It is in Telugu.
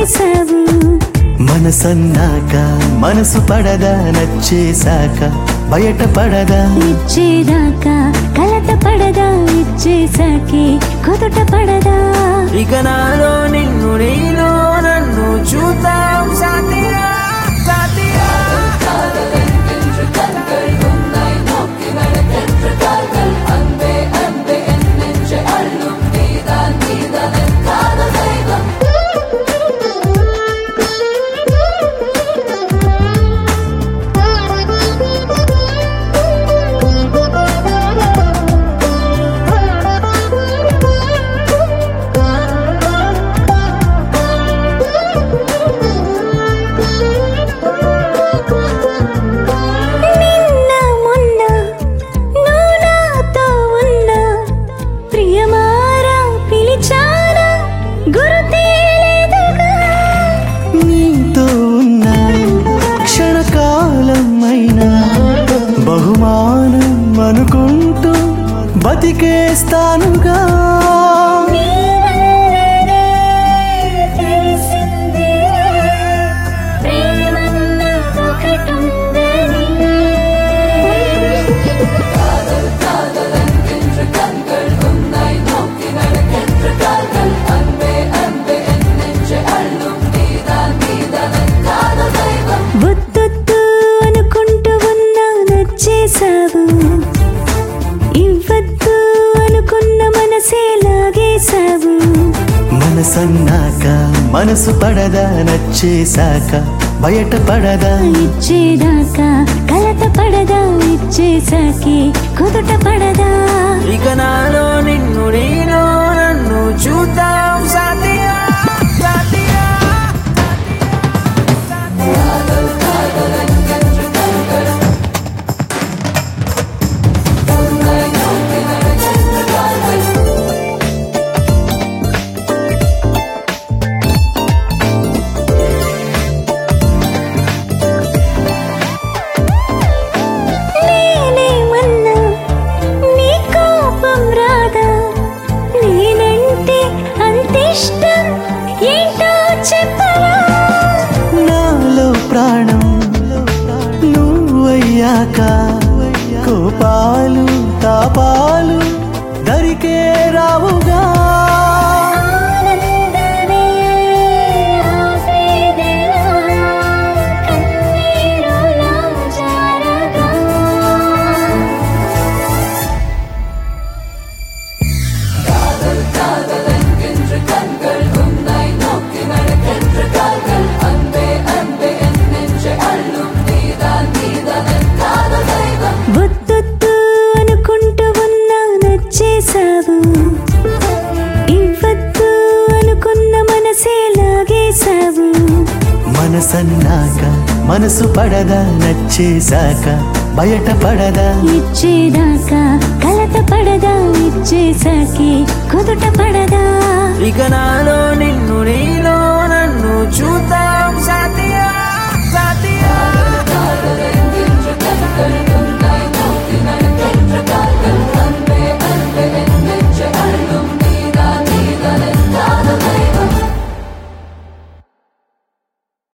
నచ్చేసావు మనసన్నాక మనసు పడదా నచ్చేశాక బయట పడదా ఇచ్చేదాకా కలత పడదా ఇచ్చేసాకే కుదుట పడదా ఇక నాలో నిన్ను నేను నన్ను చూద్దాం సాతిరా సాతిరా నిన్న మొన్న నువ్వు నాతో ఉన్నా ప్రియమారా పిలిచారా గురుతేలేదుగా నీతో ఉన్న క్షణకాలం అయినా బహుమానం అనుకుంటూ బతికేస్తానుగా నీ వల్లనే తెలిసిందిరా ప్రేమన్న ఒకటుందని వద్దొద్దు అనుకుంటూ ఉన్నా నచ్చేసావు ఇవ్వద్దు అనుకున్న మనసే లాగేశావు మనసన్నాక మనసు పడదా నచ్చేశాక బయట పడదా ఇచ్చేదాకా కలత పడదా ఇచ్చేసాకే కుదుట పడదా ఇక నాలో నిన్ను నేను నన్ను చూద్దాం సాతిరా సాతిరా నేనేమన్నా నీ కోపం రాదా నేనంటే అంతిష్టం ఏంటో చెప్పవా నాలో ప్రాణం నువ్వయ్యాక కోపాలు తాపాలు దరికే రావుగా ఆనందమే ఆవేదన కన్నీరులా జారగా వద్దొద్దు అనుకుంటూ ఉన్నా నచ్చేసావు ఇవ్వద్దు అనుకున్న మనసే లాగేశావు మనసన్నాక మనసు పడదా నచ్చేశాక బయట పడదా ఇచ్చేదాకా కలత పడదా ఇచ్చేసాకే కుదుట పడదా ఇక నాలో